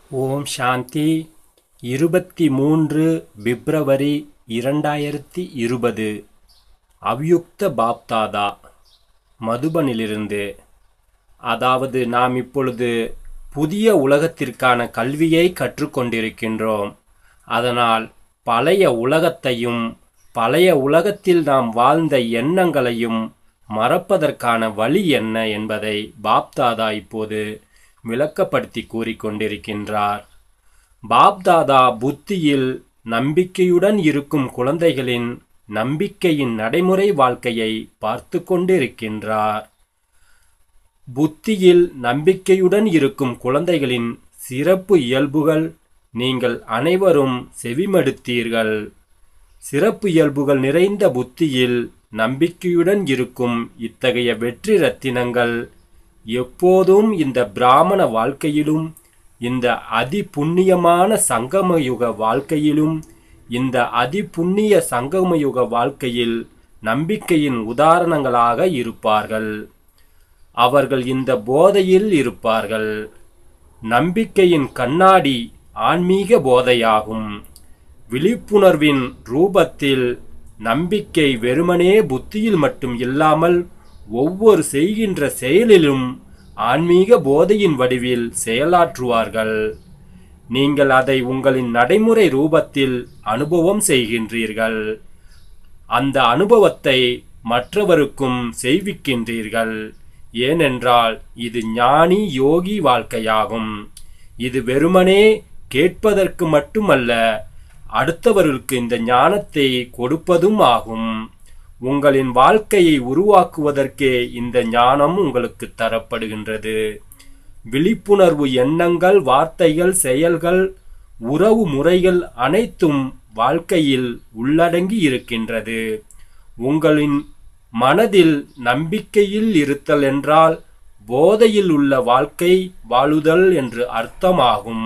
ஓம் சாந்தி இருபத்தி மூன்று பிப்ரவரி இரண்டாயிரத்தி இருபது அவ்யுக்த பாப்தாதா மதுபனிலிருந்து அதாவது நாம் இப்பொழுது புதிய உலகத்திற்கான கல்வியை கற்றுக்கொண்டிருக்கின்றோம் அதனால் பழைய உலகத்தையும் பழைய உலகத்தில் நாம் வாழ்ந்த எண்ணங்களையும் மறப்பதற்கான வழி என்ன என்பதை பாப்தாதா இப்போது விளக்கப்படுத்தி கூறிக்கொண்டிருக்கின்றார் பாப்தாதா புத்தியில் நம்பிக்கையுடன் இருக்கும் குழந்தைகளின் நம்பிக்கையின் நடைமுறை வாழ்க்கையை பார்த்து கொண்டிருக்கின்றார் புத்தியில் நம்பிக்கையுடன் இருக்கும் குழந்தைகளின் சிறப்பு இயல்புகள் நீங்கள் அனைவரும் செவிமடுத்தீர்கள் சிறப்பு இயல்புகள் நிறைந்த புத்தியில் நம்பிக்கையுடன் இருக்கும் இத்தகைய வெற்றி ரத்தினங்கள் எப்போதும் இந்த பிராமண வாழ்க்கையிலும் இந்த அதி புண்ணியமான சங்கமயுக வாழ்க்கையிலும் இந்த அதி புண்ணிய சங்கமயுக வாழ்க்கையில் நம்பிக்கையின் உதாரணங்களாக இருப்பார்கள் அவர்கள் இந்த போதையில் இருப்பார்கள் நம்பிக்கையின் கண்ணாடி ஆன்மீக போதையாகும் விழிப்புணர்வின் ரூபத்தில் நம்பிக்கை வெறுமனே புத்தியில் மட்டும் இல்லாமல் ஒவ்வொரு செய்கின்ற செயலிலும் ஆன்மீக போதையின் வடிவில் செயலாற்றுவார்கள் நீங்கள் அதை உங்களின் நடைமுறை ரூபத்தில் அனுபவம் செய்கின்றீர்கள் அந்த அனுபவத்தை மற்றவருக்கும் செய்விக்கின்றீர்கள் ஏனென்றால் இது ஞானி யோகி வாழ்க்கையாகும் இது வெறுமனே கேட்பதற்கு மட்டுமல்ல அடுத்தவர்களுக்கு இந்த ஞானத்தை கொடுப்பதும் ஆகும் உங்களின் வாழ்க்கையை உருவாக்குவதற்கே இந்த ஞானம் உங்களுக்கு தரப்படுகின்றது விழிப்புணர்வு எண்ணங்கள் வார்த்தைகள் செயல்கள் உறவு முறைகள் அனைத்தும் வாழ்க்கையில் உள்ளடங்கி இருக்கின்றது உங்களின் மனதில் நம்பிக்கையில் இருத்தல் என்றால் போதையில் உள்ள வாழ்க்கை வாழுதல் என்று அர்த்தமாகும்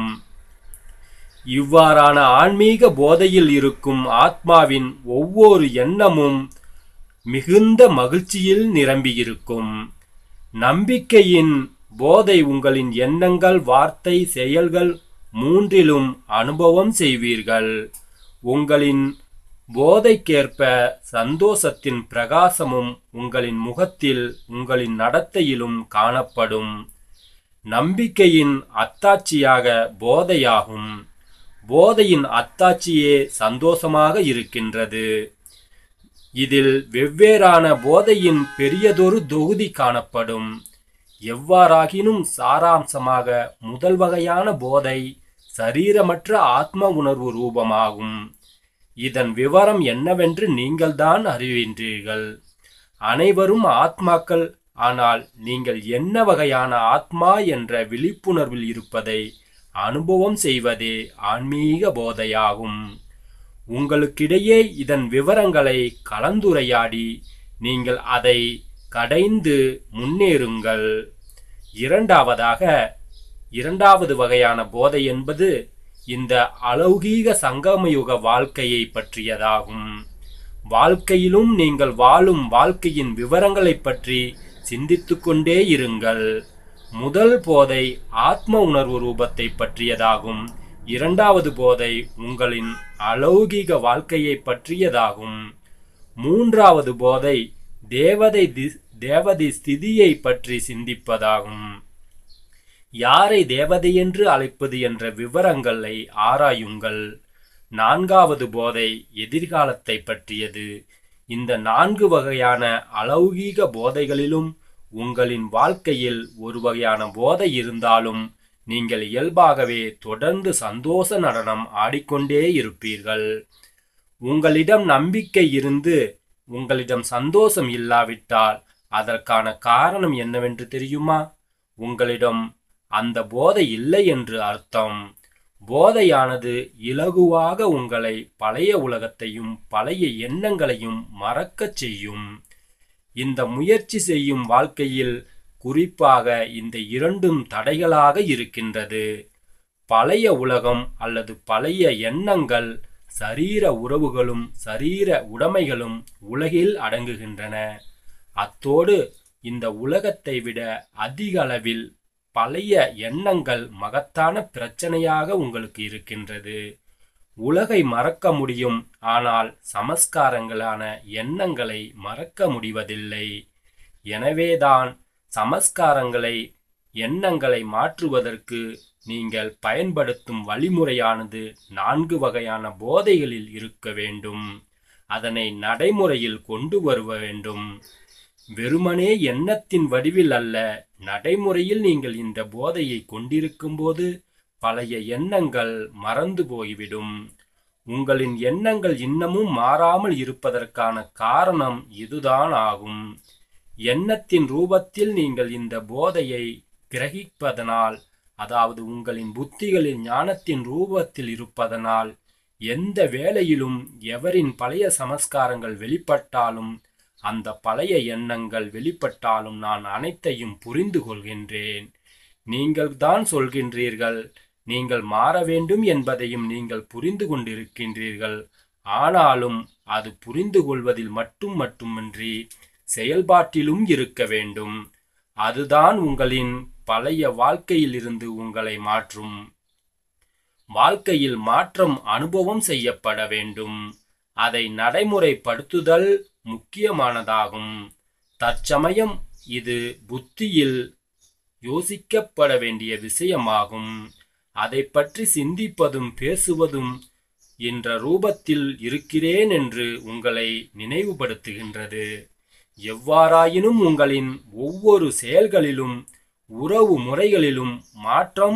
இவ்வாறான ஆன்மீக போதையில் இருக்கும் ஆத்மாவின் ஒவ்வொரு எண்ணமும் மிகுந்த மகிழ்ச்சியில் நிரம்பியிருக்கும் நம்பிக்கையின் போதை உங்களின் எண்ணங்கள் வார்த்தை செயல்கள் மூன்றிலும் அனுபவம் செய்வீர்கள் உங்களின் போதைக்கேற்ப சந்தோஷத்தின் பிரகாசமும் உங்களின் முகத்தில் உங்களின் நடத்தையிலும் காணப்படும் நம்பிக்கையின் அத்தாட்சியாக போதையாகும் போதையின் அத்தாட்சியே சந்தோஷமாக இருக்கின்றது இதில் வெவ்வேறான போதையின் பெரியதொரு தொகுதி காணப்படும் எவ்வாறாகினும் சாராம்சமாக முதல் வகையான போதை சரீரமற்ற ஆத்ம உணர்வு ரூபமாகும் இதன் விவரம் என்னவென்று நீங்கள்தான் அறிகின்றீர்கள் அனைவரும் ஆத்மாக்கள் ஆனால் நீங்கள் என்ன வகையான ஆத்மா என்ற விழிப்புணர்வில் இருப்பதை அனுபவம் செய்வதே ஆன்மீக போதையாகும் உங்களுக்கிடையே இதன் விவரங்களை கலந்துரையாடி நீங்கள் அதை கடைந்து முன்னேறுங்கள் இரண்டாவதாக இரண்டாவது வகையான போதை என்பது இந்த அலௌகீக சங்கமயுக வாழ்க்கையை பற்றியதாகும் வாழ்க்கையிலும் நீங்கள் வாழும் வாழ்க்கையின் விவரங்களைப் பற்றி சிந்தித்துக் கொண்டே இருங்கள் முதல் போதை ஆத்ம உணர்வு ரூபத்தை பற்றியதாகும் இரண்டாவது போதை உங்களின் அலௌகிக வாழ்க்கையை பற்றியதாகும் மூன்றாவது போதை தேவதை தேவதை ஸ்திதியை பற்றி சிந்திப்பதாகும் யாரை தேவதை என்று அழைப்பது என்ற விவரங்களை ஆராயுங்கள் நான்காவது போதை எதிர்காலத்தை பற்றியது இந்த நான்கு வகையான அலௌகீக போதைகளிலும் உங்களின் வாழ்க்கையில் ஒரு வகையான போதை இருந்தாலும் நீங்கள் இயல்பாகவே தொடர்ந்து சந்தோஷ நடனம் ஆடிக்கொண்டே இருப்பீர்கள் உங்களிடம் நம்பிக்கை இருந்து உங்களிடம் சந்தோஷம் இல்லாவிட்டால் அதற்கான காரணம் என்னவென்று தெரியுமா உங்களிடம் அந்த போதை இல்லை என்று அர்த்தம் போதையானது இலகுவாக உங்களை பழைய உலகத்தையும் பழைய எண்ணங்களையும் மறக்கச் செய்யும் இந்த முயற்சி செய்யும் வாழ்க்கையில் குறிப்பாக இந்த இரண்டும் தடைகளாக இருக்கின்றது பழைய உலகம் அல்லது பழைய எண்ணங்கள் சரீர உறவுகளும் சரீர உடைமைகளும் உலகில் அடங்குகின்றன அத்தோடு இந்த உலகத்தை விட அதிக அளவில் பழைய எண்ணங்கள் மகத்தான பிரச்சனையாக உங்களுக்கு இருக்கின்றது உலகை மறக்க முடியும் ஆனால் சமஸ்காரங்களான எண்ணங்களை மறக்க முடிவதில்லை எனவேதான் சமஸ்காரங்களை எண்ணங்களை மாற்றுவதற்கு நீங்கள் பயன்படுத்தும் வழிமுறையானது நான்கு வகையான போதைகளில் இருக்க வேண்டும் அதனை நடைமுறையில் கொண்டு வருவ வேண்டும் வெறுமனே எண்ணத்தின் வடிவில் அல்ல நடைமுறையில் நீங்கள் இந்த போதையை கொண்டிருக்கும்போது பழைய எண்ணங்கள் மறந்து போய்விடும் உங்களின் எண்ணங்கள் இன்னமும் மாறாமல் இருப்பதற்கான காரணம் இதுதான் ஆகும் எண்ணத்தின் ரூபத்தில் நீங்கள் இந்த போதையை கிரகிப்பதனால் அதாவது உங்களின் புத்திகளில் ஞானத்தின் ரூபத்தில் இருப்பதனால் எந்த வேளையிலும் எவரின் பழைய சமஸ்காரங்கள் வெளிப்பட்டாலும் அந்த பழைய எண்ணங்கள் வெளிப்பட்டாலும் நான் அனைத்தையும் புரிந்து கொள்கின்றேன் நீங்கள் தான் சொல்கின்றீர்கள் நீங்கள் மாற வேண்டும் என்பதையும் நீங்கள் புரிந்து கொண்டிருக்கின்றீர்கள் ஆனாலும் அது புரிந்து கொள்வதில் மட்டும் மட்டுமின்றி செயல்பாட்டிலும் இருக்க வேண்டும் அதுதான் உங்களின் பழைய வாழ்க்கையிலிருந்து உங்களை மாற்றும் வாழ்க்கையில் மாற்றம் அனுபவம் செய்யப்பட வேண்டும் அதை நடைமுறைப்படுத்துதல் முக்கியமானதாகும் தற்சமயம் இது புத்தியில் யோசிக்கப்பட வேண்டிய விஷயமாகும் அதை பற்றி சிந்திப்பதும் பேசுவதும் என்ற ரூபத்தில் இருக்கிறேன் என்று உங்களை நினைவுபடுத்துகின்றது எவ்வாறாயினும் உங்களின் ஒவ்வொரு செயல்களிலும் உறவு முறைகளிலும் மாற்றம்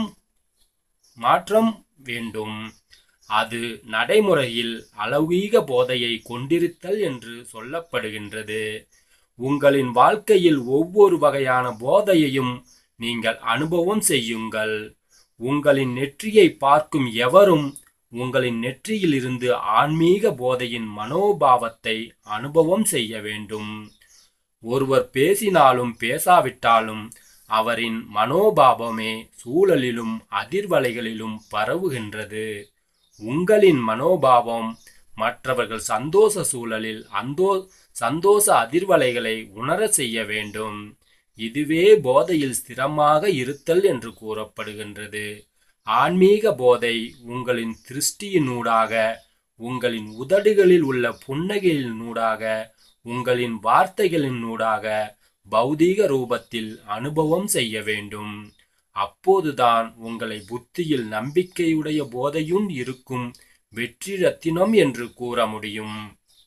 மாற்றம் வேண்டும் அது நடைமுறையில் அலௌகீக போதையை கொண்டிருத்தல் என்று சொல்லப்படுகின்றது உங்களின் வாழ்க்கையில் ஒவ்வொரு வகையான போதையையும் நீங்கள் அனுபவம் செய்யுங்கள் உங்களின் நெற்றியை பார்க்கும் எவரும் உங்களின் நெற்றியிலிருந்து ஆன்மீக போதையின் மனோபாவத்தை அனுபவம் செய்ய வேண்டும் ஒருவர் பேசினாலும் பேசாவிட்டாலும் அவரின் மனோபாவமே சூழலிலும் அதிர்வலைகளிலும் பரவுகின்றது உங்களின் மனோபாவம் மற்றவர்கள் சந்தோஷ சூழலில் அந்தோ சந்தோஷ அதிர்வலைகளை உணர செய்ய வேண்டும் இதுவே போதையில் ஸ்திரமாக இருத்தல் என்று கூறப்படுகின்றது ஆன்மீக போதை உங்களின் திருஷ்டியினூடாக உங்களின் உதடுகளில் உள்ள புன்னகையினூடாக உங்களின் வார்த்தைகளினூடாக பௌதீக ரூபத்தில் அனுபவம் செய்ய வேண்டும் அப்போதுதான் உங்களை புத்தியில் நம்பிக்கையுடைய போதையும் இருக்கும் வெற்றி ரத்தினம் என்று கூற முடியும்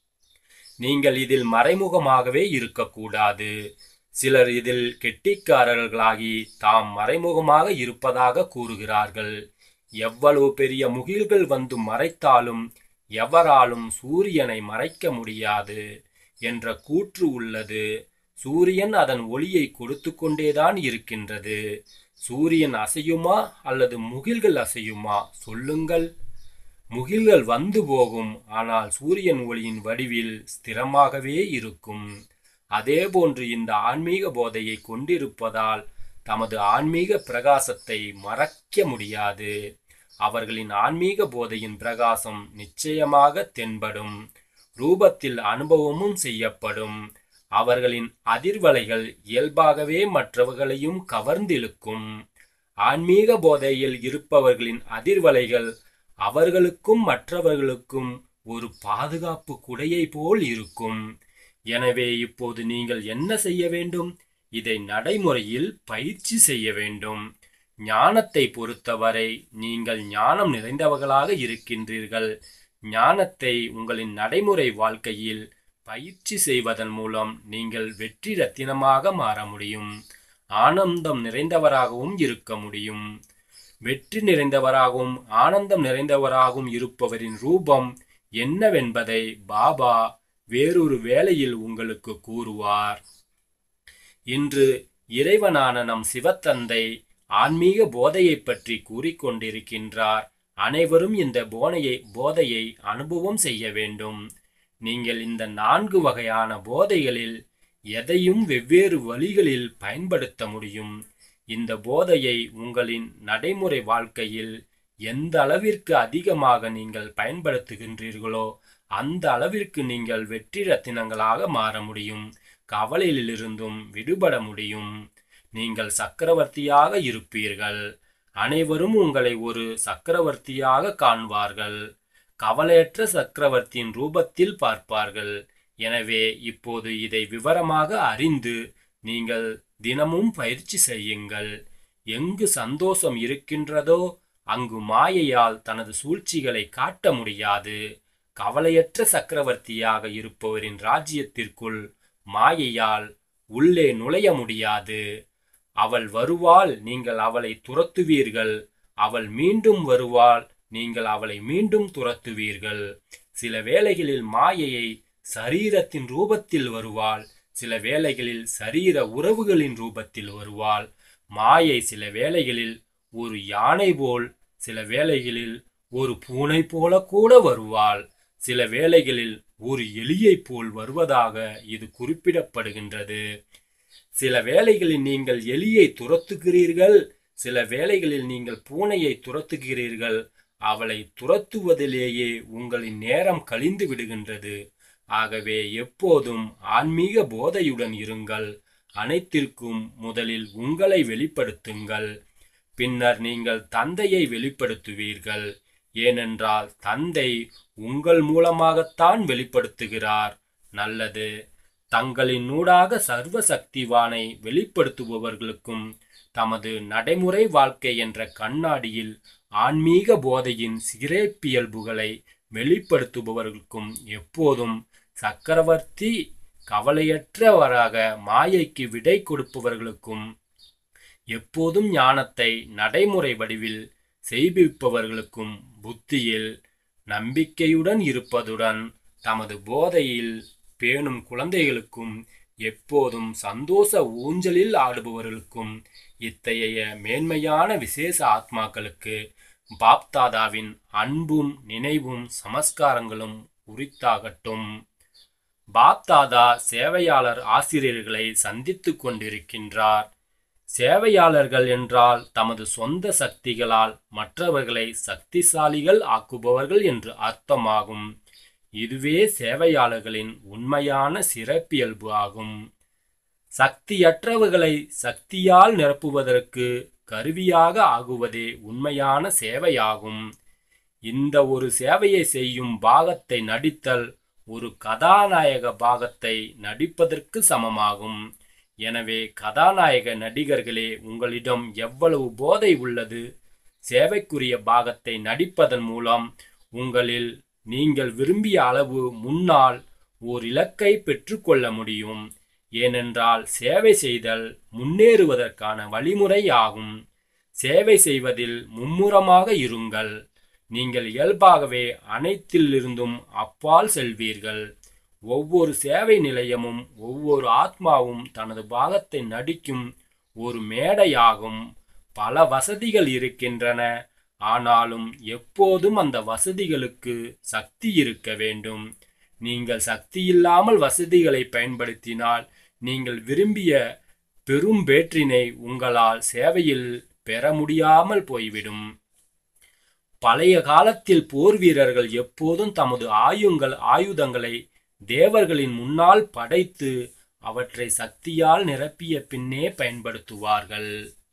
நீங்கள் இதில் மறைமுகமாகவே இருக்கக்கூடாது சிலர் இதில் கெட்டிக்காரர்களாகி தாம் மறைமுகமாக இருப்பதாக கூறுகிறார்கள் எவ்வளவு பெரிய முகில்கள் வந்து மறைத்தாலும் எவராலும் சூரியனை மறைக்க முடியாது என்ற கூற்று உள்ளது சூரியன் அதன் ஒளியை கொடுத்து கொண்டேதான் இருக்கின்றது சூரியன் அசையுமா அல்லது முகில்கள் அசையுமா சொல்லுங்கள் முகில்கள் வந்து போகும் ஆனால் சூரியன் ஒளியின் வடிவில் ஸ்திரமாகவே இருக்கும் அதேபோன்று இந்த ஆன்மீக போதையை கொண்டிருப்பதால் தமது ஆன்மீக பிரகாசத்தை மறைக்க முடியாது அவர்களின் ஆன்மீக போதையின் பிரகாசம் நிச்சயமாக தென்படும் ரூபத்தில் அனுபவமும் செய்யப்படும் அவர்களின் அதிர்வலைகள் இயல்பாகவே மற்றவர்களையும் கவர்ந்திழுக்கும் ஆன்மீக போதையில் இருப்பவர்களின் அதிர்வலைகள் அவர்களுக்கும் மற்றவர்களுக்கும் ஒரு பாதுகாப்பு குடையை போல் இருக்கும் எனவே இப்போது நீங்கள் என்ன செய்ய வேண்டும் இதை நடைமுறையில் பயிற்சி செய்ய வேண்டும் ஞானத்தை பொறுத்தவரை நீங்கள் ஞானம் நிறைந்தவர்களாக இருக்கின்றீர்கள் ஞானத்தை உங்களின் நடைமுறை வாழ்க்கையில் பயிற்சி செய்வதன் மூலம் நீங்கள் வெற்றி ரத்தினமாக மாற முடியும் ஆனந்தம் நிறைந்தவராகவும் இருக்க முடியும் வெற்றி நிறைந்தவராகவும் ஆனந்தம் நிறைந்தவராகவும் இருப்பவரின் ரூபம் என்னவென்பதை பாபா வேறொரு வேளையில் உங்களுக்கு கூறுவார் இன்று இறைவனான நம் சிவத்தந்தை ஆன்மீக போதையைப் பற்றி கூறிக்கொண்டிருக்கின்றார் அனைவரும் இந்த போனையை போதையை அனுபவம் செய்ய வேண்டும் நீங்கள் இந்த நான்கு வகையான போதைகளில் எதையும் வெவ்வேறு வழிகளில் பயன்படுத்த முடியும் இந்த போதையை உங்களின் நடைமுறை வாழ்க்கையில் எந்த அளவிற்கு அதிகமாக நீங்கள் பயன்படுத்துகின்றீர்களோ அந்த அளவிற்கு நீங்கள் வெற்றி ரத்தினங்களாக மாற முடியும் கவலையிலிருந்தும் விடுபட முடியும் நீங்கள் சக்கரவர்த்தியாக இருப்பீர்கள் அனைவரும் உங்களை ஒரு சக்கரவர்த்தியாக காண்பார்கள் கவலையற்ற சக்கரவர்த்தியின் ரூபத்தில் பார்ப்பார்கள் எனவே இப்போது இதை விவரமாக அறிந்து நீங்கள் தினமும் பயிற்சி செய்யுங்கள் எங்கு சந்தோஷம் இருக்கின்றதோ அங்கு மாயையால் தனது சூழ்ச்சிகளை காட்ட முடியாது கவலையற்ற சக்கரவர்த்தியாக இருப்பவரின் ராஜ்யத்திற்குள் மாயையால் உள்ளே நுழைய முடியாது அவள் வருவாள் நீங்கள் அவளை துரத்துவீர்கள் அவள் மீண்டும் வருவாள் நீங்கள் அவளை மீண்டும் துரத்துவீர்கள் சில வேளைகளில் மாயையை சரீரத்தின் ரூபத்தில் வருவாள் சில வேளைகளில் சரீர உறவுகளின் ரூபத்தில் வருவாள் மாயை சில வேளைகளில் ஒரு யானை போல் சில வேளைகளில் ஒரு பூனை போல கூட வருவாள் சில வேளைகளில் ஒரு எலியைப் போல் வருவதாக இது குறிப்பிடப்படுகின்றது சில வேளைகளில் நீங்கள் எலியை துரத்துகிறீர்கள் சில வேளைகளில் நீங்கள் பூனையை துரத்துகிறீர்கள் அவளை துரத்துவதிலேயே உங்களின் நேரம் கழிந்து விடுகின்றது ஆகவே எப்போதும் ஆன்மீக போதையுடன் இருங்கள் அனைத்திற்கும் முதலில் உங்களை வெளிப்படுத்துங்கள் பின்னர் நீங்கள் தந்தையை வெளிப்படுத்துவீர்கள் ஏனென்றால் தந்தை உங்கள் மூலமாகத்தான் வெளிப்படுத்துகிறார் நல்லது தங்களின் நூடாக சர்வ சக்திவானை வெளிப்படுத்துபவர்களுக்கும் தமது நடைமுறை வாழ்க்கை என்ற கண்ணாடியில் ஆன்மீக போதையின் சிறப்பியல்புகளை வெளிப்படுத்துபவர்களுக்கும் எப்போதும் சக்கரவர்த்தி கவலையற்றவராக மாயைக்கு விடை கொடுப்பவர்களுக்கும் எப்போதும் ஞானத்தை நடைமுறை வடிவில் செய்விப்பவர்களுக்கும் புத்தியில் நம்பிக்கையுடன் இருப்பதுடன் தமது போதையில் பேணும் குழந்தைகளுக்கும் எப்போதும் சந்தோஷ ஊஞ்சலில் ஆடுபவர்களுக்கும் இத்தகைய மேன்மையான விசேஷ ஆத்மாக்களுக்கு பாப்தாதாவின் அன்பும் நினைவும் சமஸ்காரங்களும் உரித்தாகட்டும் பாப்தாதா சேவையாளர் ஆசிரியர்களை சந்தித்துக் கொண்டிருக்கின்றார் சேவையாளர்கள் என்றால் தமது சொந்த சக்திகளால் மற்றவர்களை சக்திசாலிகள் ஆக்குபவர்கள் என்று அர்த்தமாகும் இதுவே சேவையாளர்களின் உண்மையான சிறப்பியல்பு ஆகும் சக்தியற்றவர்களை சக்தியால் நிரப்புவதற்கு கருவியாக ஆகுவதே உண்மையான சேவையாகும் இந்த ஒரு சேவையை செய்யும் பாகத்தை நடித்தல் ஒரு கதாநாயக பாகத்தை நடிப்பதற்கு சமமாகும் எனவே கதாநாயக நடிகர்களே உங்களிடம் எவ்வளவு போதை உள்ளது சேவைக்குரிய பாகத்தை நடிப்பதன் மூலம் உங்களில் நீங்கள் விரும்பிய அளவு முன்னால் ஓர் இலக்கை பெற்றுக்கொள்ள முடியும் ஏனென்றால் சேவை செய்தல் முன்னேறுவதற்கான வழிமுறை ஆகும் சேவை செய்வதில் மும்முரமாக இருங்கள் நீங்கள் இயல்பாகவே அனைத்திலிருந்தும் அப்பால் செல்வீர்கள் ஒவ்வொரு சேவை நிலையமும் ஒவ்வொரு ஆத்மாவும் தனது பாகத்தை நடிக்கும் ஒரு மேடையாகும் பல வசதிகள் இருக்கின்றன ஆனாலும் எப்போதும் அந்த வசதிகளுக்கு சக்தி இருக்க வேண்டும் நீங்கள் சக்தி இல்லாமல் வசதிகளை பயன்படுத்தினால் நீங்கள் விரும்பிய பெரும் பேற்றினை உங்களால் சேவையில் பெற முடியாமல் போய்விடும் பழைய காலத்தில் போர் வீரர்கள் எப்போதும் தமது ஆயுங்கள் ஆயுதங்களை தேவர்களின் முன்னால் படைத்து அவற்றை சக்தியால் நிரப்பிய பின்னே பயன்படுத்துவார்கள்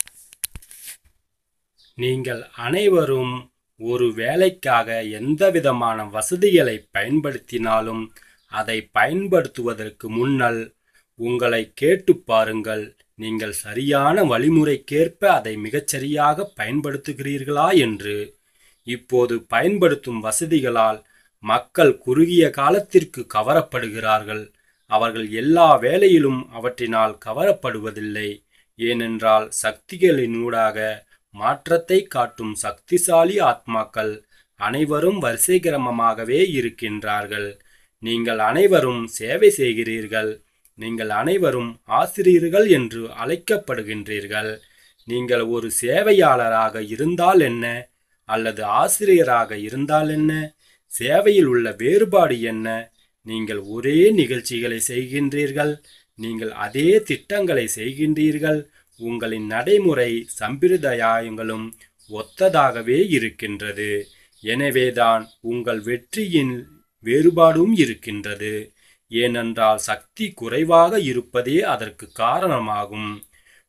நீங்கள் அனைவரும் ஒரு வேலைக்காக எந்தவிதமான வசதிகளை பயன்படுத்தினாலும் அதை பயன்படுத்துவதற்கு முன்னல் உங்களை கேட்டு பாருங்கள் நீங்கள் சரியான வழிமுறைக்கேற்ப அதை மிகச்சரியாக பயன்படுத்துகிறீர்களா என்று இப்போது பயன்படுத்தும் வசதிகளால் மக்கள் குறுகிய காலத்திற்கு கவரப்படுகிறார்கள் அவர்கள் எல்லா வேலையிலும் அவற்றினால் கவரப்படுவதில்லை ஏனென்றால் சக்திகளினூடாக மாற்றத்தை காட்டும் சக்திசாலி ஆத்மாக்கள் அனைவரும் வரிசைக்கிரமமாகவே இருக்கின்றார்கள் நீங்கள் அனைவரும் சேவை செய்கிறீர்கள் நீங்கள் அனைவரும் ஆசிரியர்கள் என்று அழைக்கப்படுகின்றீர்கள் நீங்கள் ஒரு சேவையாளராக இருந்தால் என்ன அல்லது ஆசிரியராக இருந்தால் என்ன சேவையில் உள்ள வேறுபாடு என்ன நீங்கள் ஒரே நிகழ்ச்சிகளை செய்கின்றீர்கள் நீங்கள் அதே திட்டங்களை செய்கின்றீர்கள் உங்களின் நடைமுறை சம்பிரதாயங்களும் ஒத்ததாகவே இருக்கின்றது எனவேதான் உங்கள் வெற்றியின் வேறுபாடும் இருக்கின்றது ஏனென்றால் சக்தி குறைவாக இருப்பதே அதற்கு காரணமாகும்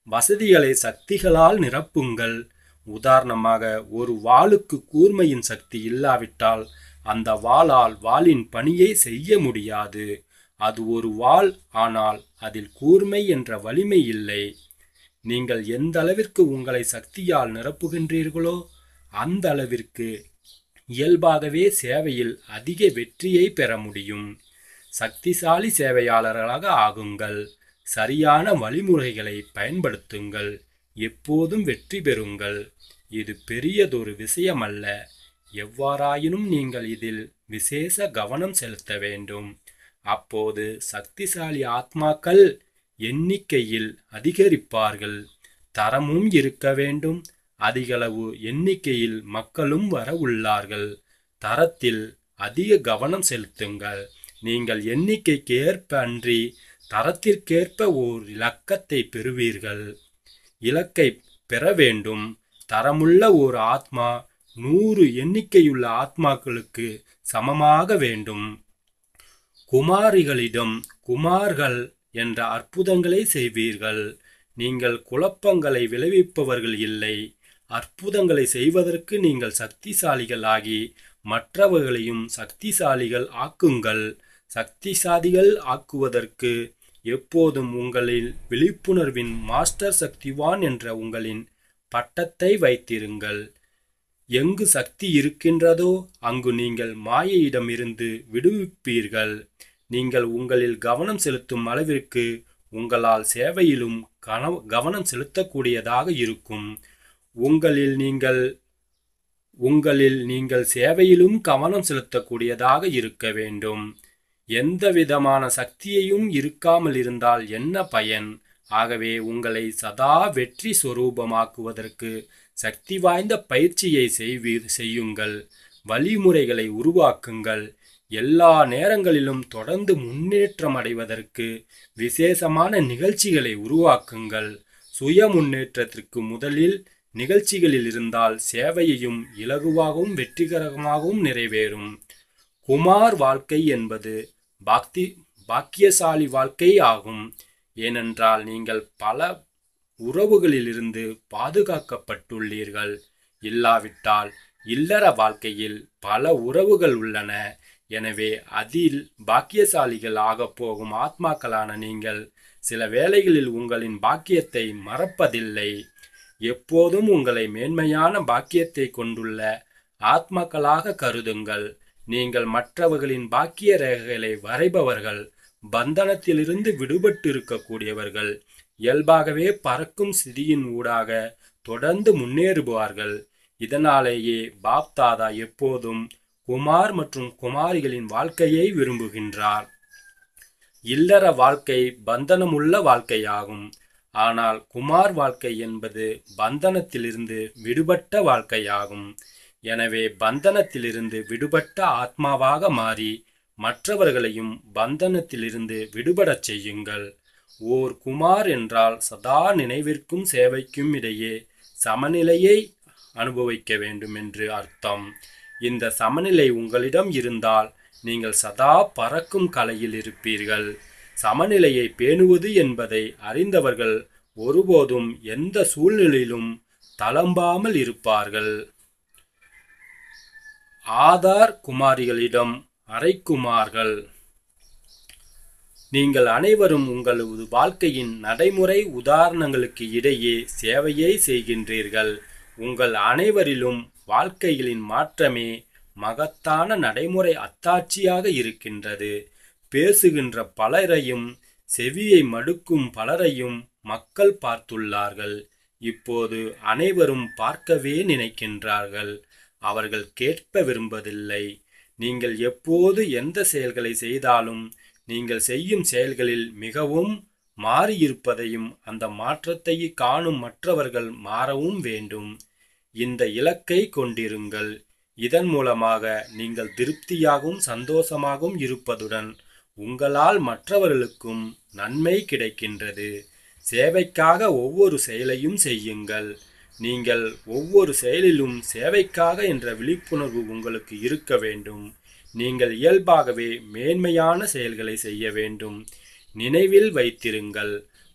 வசதிகளை சக்திகளால் நிரப்புங்கள் உதாரணமாக ஒரு வாளுக்கு கூர்மையின் சக்தி இல்லாவிட்டால் அந்த வாளால் வாளின் பணியை செய்ய முடியாது அது ஒரு வாள் ஆனால் அதில் கூர்மை என்ற வலிமை இல்லை நீங்கள் எந்த அளவிற்கு உங்களை சக்தியால் நிரப்புகின்றீர்களோ அந்த அளவிற்கு இயல்பாகவே சேவையில் அதிக வெற்றியை பெற முடியும் சக்திசாலி சேவையாளர்களாக ஆகுங்கள் சரியான வழிமுறைகளை பயன்படுத்துங்கள் எப்போதும் வெற்றி பெறுங்கள் இது பெரியதொரு விஷயமல்ல எவ்வாறாயினும் நீங்கள் இதில் விசேஷ கவனம் செலுத்த வேண்டும் அப்போது சக்திசாலி ஆத்மாக்கள் எண்ணிக்கையில் அதிகரிப்பார்கள் தரமும் இருக்க வேண்டும் அதிகளவு எண்ணிக்கையில் மக்களும் வர உள்ளார்கள் தரத்தில் அதிக கவனம் செலுத்துங்கள் நீங்கள் எண்ணிக்கைக்கு ஏற்ப அன்றி தரத்திற்கேற்ப ஓர் இலக்கத்தை பெறுவீர்கள் இலக்கை பெற வேண்டும் தரமுள்ள ஒரு ஆத்மா நூறு எண்ணிக்கையுள்ள ஆத்மாக்களுக்கு சமமாக வேண்டும் குமாரிகளிடம் குமார்கள் என்ற அற்புதங்களை செய்வீர்கள் நீங்கள் குழப்பங்களை விளைவிப்பவர்கள் இல்லை அற்புதங்களை செய்வதற்கு நீங்கள் சக்திசாலிகளாகி மற்றவர்களையும் சக்திசாலிகள் ஆக்குங்கள் சக்திசாலிகள் ஆக்குவதற்கு எப்போதும் உங்களில் விழிப்புணர்வின் மாஸ்டர் சக்திவான் என்ற உங்களின் பட்டத்தை வைத்திருங்கள் எங்கு சக்தி இருக்கின்றதோ அங்கு நீங்கள் மாயையிடமிருந்து விடுவிப்பீர்கள் நீங்கள் உங்களில் கவனம் செலுத்தும் அளவிற்கு உங்களால் சேவையிலும் கன- கவனம் செலுத்தக்கூடியதாக இருக்கும் உங்களில் நீங்கள் உங்களில் நீங்கள் சேவையிலும் கவனம் செலுத்தக்கூடியதாக இருக்க வேண்டும் எந்த விதமான சக்தியையும் இருக்காமல் இருந்தால் என்ன பயன் ஆகவே உங்களை சதா வெற்றி சொரூபமாக்குவதற்கு சக்தி வாய்ந்த பயிற்சியை செய்வீர் செய்யுங்கள் வழிமுறைகளை உருவாக்குங்கள் எல்லா நேரங்களிலும் தொடர்ந்து முன்னேற்றம் அடைவதற்கு விசேஷமான நிகழ்ச்சிகளை உருவாக்குங்கள் சுய முன்னேற்றத்திற்கு முதலில் நிகழ்ச்சிகளில் இருந்தால் சேவையையும் இலகுவாகவும் வெற்றிகரமாகவும் நிறைவேறும் குமார் வாழ்க்கை என்பது பாக்தி பாக்கியசாலி வாழ்க்கை ஆகும் ஏனென்றால் நீங்கள் பல உறவுகளிலிருந்து பாதுகாக்கப்பட்டுள்ளீர்கள் இல்லாவிட்டால் இல்லற வாழ்க்கையில் பல உறவுகள் உள்ளன எனவே அதில் பாக்கியசாலிகள் ஆகப் போகும் ஆத்மாக்களான நீங்கள் சில வேளைகளில் உங்களின் பாக்கியத்தை மறப்பதில்லை எப்போதும் உங்களை மேன்மையான பாக்கியத்தை கொண்டுள்ள ஆத்மாக்களாக கருதுங்கள் நீங்கள் மற்றவர்களின் பாக்கிய ரேகைகளை வரைபவர்கள் பந்தனத்திலிருந்து விடுபட்டு இருக்கக்கூடியவர்கள் இயல்பாகவே பறக்கும் சிதியின் ஊடாக தொடர்ந்து முன்னேறுவார்கள் இதனாலேயே பாப் தாதா எப்போதும் குமார் மற்றும் குமாரிகளின் வாழ்க்கையை விரும்புகின்றார் இல்லற வாழ்க்கை பந்தனமுள்ள வாழ்க்கையாகும் ஆனால் குமார் வாழ்க்கை என்பது பந்தனத்திலிருந்து விடுபட்ட வாழ்க்கையாகும் எனவே பந்தனத்திலிருந்து விடுபட்ட ஆத்மாவாக மாறி மற்றவர்களையும் பந்தனத்திலிருந்து விடுபடச் செய்யுங்கள் ஓர் குமார் என்றால் சதா நினைவிற்கும் சேவைக்கும் இடையே சமநிலையை அனுபவிக்க வேண்டும் என்று அர்த்தம் இந்த சமநிலை உங்களிடம் இருந்தால் நீங்கள் சதா பறக்கும் கலையில் இருப்பீர்கள் சமநிலையை பேணுவது என்பதை அறிந்தவர்கள் ஒருபோதும் எந்த சூழ்நிலையிலும் தளம்பாமல் இருப்பார்கள் ஆதார் குமாரிகளிடம் அரைக்குமார்கள் நீங்கள் அனைவரும் உங்களது வாழ்க்கையின் நடைமுறை உதாரணங்களுக்கு இடையே சேவையை செய்கின்றீர்கள் உங்கள் அனைவரிலும் வாழ்க்கைகளின் மாற்றமே மகத்தான நடைமுறை அத்தாட்சியாக இருக்கின்றது பேசுகின்ற பலரையும் செவியை மடுக்கும் பலரையும் மக்கள் பார்த்துள்ளார்கள் இப்போது அனைவரும் பார்க்கவே நினைக்கின்றார்கள் அவர்கள் கேட்க விரும்பதில்லை நீங்கள் எப்போது எந்த செயல்களை செய்தாலும் நீங்கள் செய்யும் செயல்களில் மிகவும் மாறியிருப்பதையும் அந்த மாற்றத்தை காணும் மற்றவர்கள் மாறவும் வேண்டும் இந்த இலக்கை கொண்டிருங்கள் இதன் மூலமாக நீங்கள் திருப்தியாகவும் சந்தோஷமாகவும் இருப்பதுடன் உங்களால் மற்றவர்களுக்கும் நன்மை கிடைக்கின்றது சேவைக்காக ஒவ்வொரு செயலையும் செய்யுங்கள் நீங்கள் ஒவ்வொரு செயலிலும் சேவைக்காக என்ற விழிப்புணர்வு உங்களுக்கு இருக்க வேண்டும் நீங்கள் இயல்பாகவே மேன்மையான செயல்களை செய்ய வேண்டும் நினைவில் வைத்திருங்கள்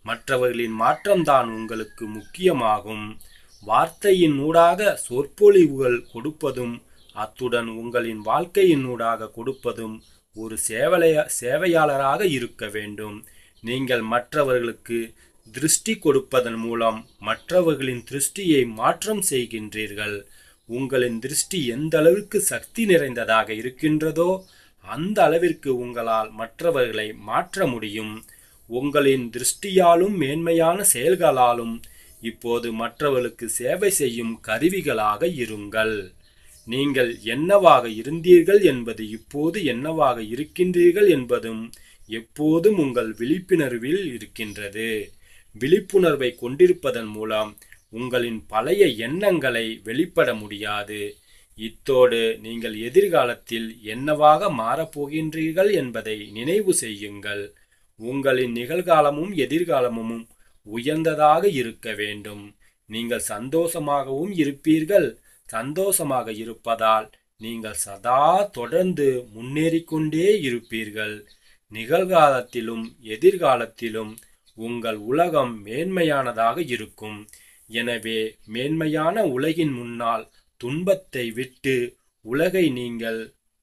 மற்றவர்களின் மாற்றம்தான் உங்களுக்கு முக்கியமாகும் வார்த்தையின் ஊடாக சொற்பொழிவுகள் கொடுப்பதும் அத்துடன் உங்களின் வாழ்க்கையின் ஊடாக கொடுப்பதும் ஒரு சேவலைய சேவையாளராக இருக்க வேண்டும் நீங்கள் மற்றவர்களுக்கு திருஷ்டி கொடுப்பதன் மூலம் மற்றவர்களின் திருஷ்டியை மாற்றம் செய்கின்றீர்கள் உங்களின் திருஷ்டி எந்த அளவிற்கு சக்தி நிறைந்ததாக இருக்கின்றதோ அந்த அளவிற்கு உங்களால் மற்றவர்களை மாற்ற முடியும் உங்களின் திருஷ்டியாலும் மேன்மையான செயல்களாலும் இப்போது மற்றவர்களுக்கு சேவை செய்யும் கருவிகளாக இருங்கள் நீங்கள் என்னவாக இருந்தீர்கள் என்பது இப்போது என்னவாக இருக்கின்றீர்கள் என்பதும் எப்போதும் உங்கள் விழிப்புணர்வில் இருக்கின்றது விழிப்புணர்வை கொண்டிருப்பதன் மூலம் உங்களின் பழைய எண்ணங்களை வெளிப்பட முடியாது இத்தோடு நீங்கள் எதிர்காலத்தில் என்னவாக மாறப்போகின்றீர்கள் என்பதை நினைவு செய்யுங்கள் உங்களின் நிகழ்காலமும் எதிர்காலமும் உயர்ந்ததாக இருக்க வேண்டும் நீங்கள் சந்தோஷமாகவும் இருப்பீர்கள் சந்தோஷமாக இருப்பதால் நீங்கள் சதா தொடர்ந்து முன்னேறிக்கொண்டே இருப்பீர்கள் நிகழ்காலத்திலும் எதிர்காலத்திலும் உங்கள் உலகம் மேன்மையானதாக இருக்கும் எனவே மேன்மையான உலகின் முன்னால் துன்பத்தை விட்டு உலகை நீங்கள்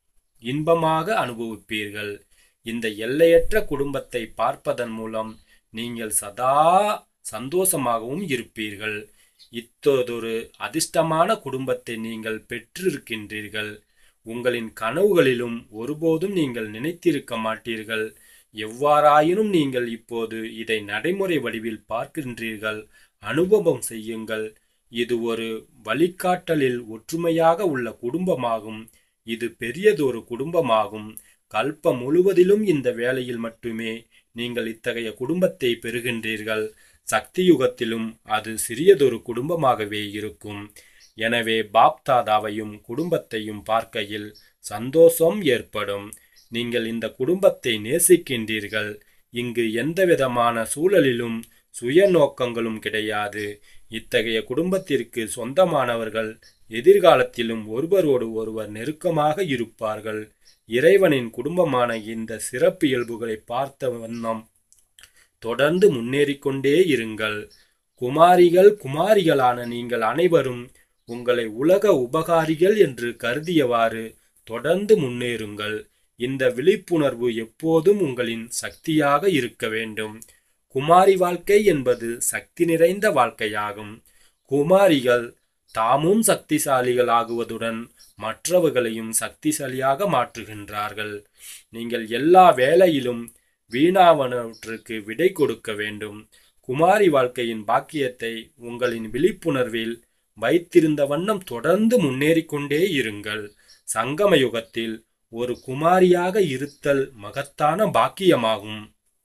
இன்பமாக அனுபவிப்பீர்கள் இந்த எல்லையற்ற குடும்பத்தை பார்ப்பதன் மூலம் நீங்கள் சதா சந்தோஷமாகவும் இருப்பீர்கள் இத்தொதொரு அதிர்ஷ்டமான குடும்பத்தை நீங்கள் பெற்றிருக்கின்றீர்கள் உங்களின் கனவுகளிலும் ஒருபோதும் நீங்கள் நினைத்திருக்க மாட்டீர்கள் எவ்வாறாயினும் நீங்கள் இப்போது இதை நடைமுறை வடிவில் பார்க்கின்றீர்கள் அனுபவம் செய்யுங்கள் இது ஒரு வழிகாட்டலில் ஒற்றுமையாக உள்ள குடும்பமாகும் இது பெரியதொரு குடும்பமாகும் கல்பம் முழுவதிலும் இந்த வேளையில் மட்டுமே நீங்கள் இத்தகைய குடும்பத்தை பெறுகின்றீர்கள் சக்தி யுகத்திலும் அது சிறியதொரு குடும்பமாகவே இருக்கும் எனவே பாப்தாதாவையும் குடும்பத்தையும் பார்க்கையில் சந்தோஷம் ஏற்படும் நீங்கள் இந்த குடும்பத்தை நேசிக்கின்றீர்கள் இங்கு எந்தவிதமான சூழலிலும் சுய நோக்கங்களும் கிடையாது இத்தகைய குடும்பத்திற்கு சொந்தமானவர்கள் எதிர்காலத்திலும் ஒருவரோடு ஒருவர் நெருக்கமாக இருப்பார்கள் இறைவனின் குடும்பமான இந்த சிறப்பு இயல்புகளை பார்த்த வண்ணம் தொடர்ந்து முன்னேறிக்கொண்டே இருங்கள் குமாரிகள் குமாரிகளான நீங்கள் அனைவரும் உங்களை உலக உபகாரிகள் என்று கருதியவாறு தொடர்ந்து முன்னேறுங்கள் இந்த விழிப்புணர்வு எப்போதும் உங்களின் சக்தியாக இருக்க வேண்டும் குமாரி வாழ்க்கை என்பது சக்தி நிறைந்த வாழ்க்கையாகும் குமாரிகள் தாமும் சக்திசாலிகளாகுவதுடன் மற்றவர்களையும் சக்திசாலியாக மாற்றுகின்றார்கள் நீங்கள் எல்லா வேலையிலும் வீணாவனவற்றுக்கு விடை கொடுக்க வேண்டும் குமாரி வாழ்க்கையின் பாக்கியத்தை உங்களின் விழிப்புணர்வில் வைத்திருந்த வண்ணம் தொடர்ந்து முன்னேறிக்கொண்டே இருங்கள் சங்கம யுகத்தில் ஒரு குமாரியாக இருத்தல் மகத்தான பாக்கியமாகும்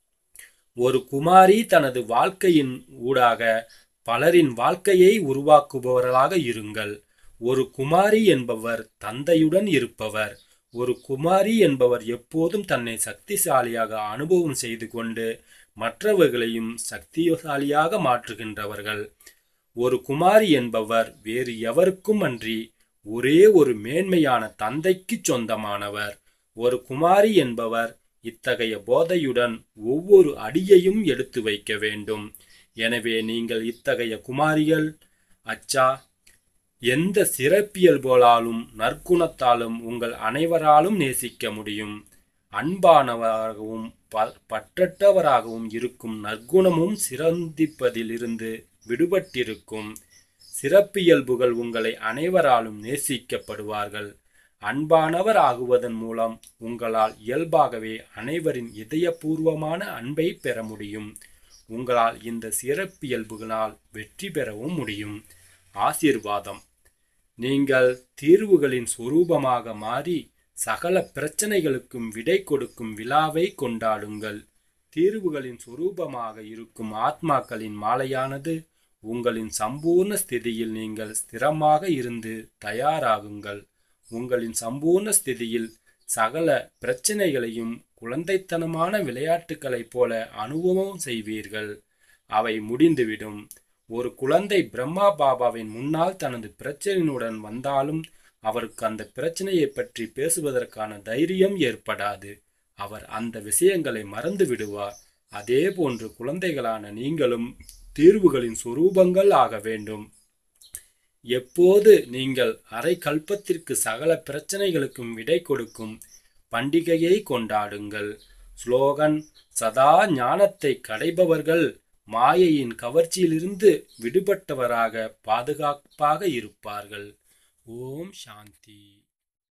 ஒரு குமாரி தனது வாழ்க்கையின் ஊடாக பலரின் வாழ்க்கையை உருவாக்குபவர்களாக இருங்கள் ஒரு குமாரி என்பவர் தந்தையுடன் இருப்பவர் ஒரு குமாரி என்பவர் எப்போதும் தன்னை சக்திசாலியாக அனுபவம் செய்து கொண்டு மற்றவர்களையும் சக்திசாலியாக மாற்றுகின்றவர்கள் ஒரு குமாரி என்பவர் வேறு எவருக்கும் அன்றி ஒரே ஒரு மேன்மையான தந்தைக்கு சொந்தமானவர் ஒரு குமாரி என்பவர் இத்தகைய போதையுடன் ஒவ்வொரு அடியையும் எடுத்து வைக்க வேண்டும் எனவே நீங்கள் இத்தகைய குமாரிகள் அச்சா எந்த சிறப்பியல்புகளாலும் நற்குணத்தாலும் உங்கள் அனைவராலும் நேசிக்க முடியும் அன்பானவராகவும் ப- பற்றற்றவராகவும் இருக்கும் நற்குணமும் சிறந்திப்பதிலிருந்து விடுபட்டிருக்கும் சிறப்பியல்புகள் உங்களை அனைவராலும் நேசிக்கப்படுவார்கள் அன்பானவர் ஆகுவதன் மூலம் உங்களால் இயல்பாகவே அனைவரின் இதயபூர்வமான அன்பை பெற முடியும் உங்களால் இந்த சிறப்பியல்புகளால் வெற்றி பெறவும் முடியும் ஆசீர்வாதம் நீங்கள் தீர்வுகளின் சொரூபமாக மாறி சகல பிரச்சனைகளுக்கும் விடை கொடுக்கும் விழாவை கொண்டாடுங்கள் தீர்வுகளின் சொரூபமாக இருக்கும் ஆத்மாக்களின் மாலையானது உங்களின் சம்பூர்ண ஸ்திதியில் நீங்கள் ஸ்திரமாக இருந்து தயாராகுங்கள் உங்களின் சம்பூர்ண ஸ்திதியில் சகல பிரச்சனைகளையும் குழந்தைத்தனமான விளையாட்டுகளைப் போல அனுபவம் செய்வீர்கள் அவை முடிந்துவிடும் ஒரு குழந்தை பிரம்மா பாபாவின் முன்னால் தனது பிரச்சனையுடன் வந்தாலும் அவருக்கு அந்த பிரச்சனையை பற்றி பேசுவதற்கான தைரியம் ஏற்படாது அவர் அந்த விஷயங்களை மறந்து விடுவார் அதே போன்று குழந்தைகளான நீங்களும் தீர்வுகளின் சொரூபங்கள் ஆக வேண்டும் எப்போது நீங்கள் அரை கல்பத்திற்கு சகல பிரச்சனைகளுக்கும் விடை கொடுக்கும் பண்டிகையை கொண்டாடுங்கள் ஸ்லோகன் சதா ஞானத்தை கடைபவர்கள் மாயையின் கவர்ச்சியிலிருந்து விடுபட்டவராக பாதுகாப்பாக இருப்பார்கள் ஓம் சாந்தி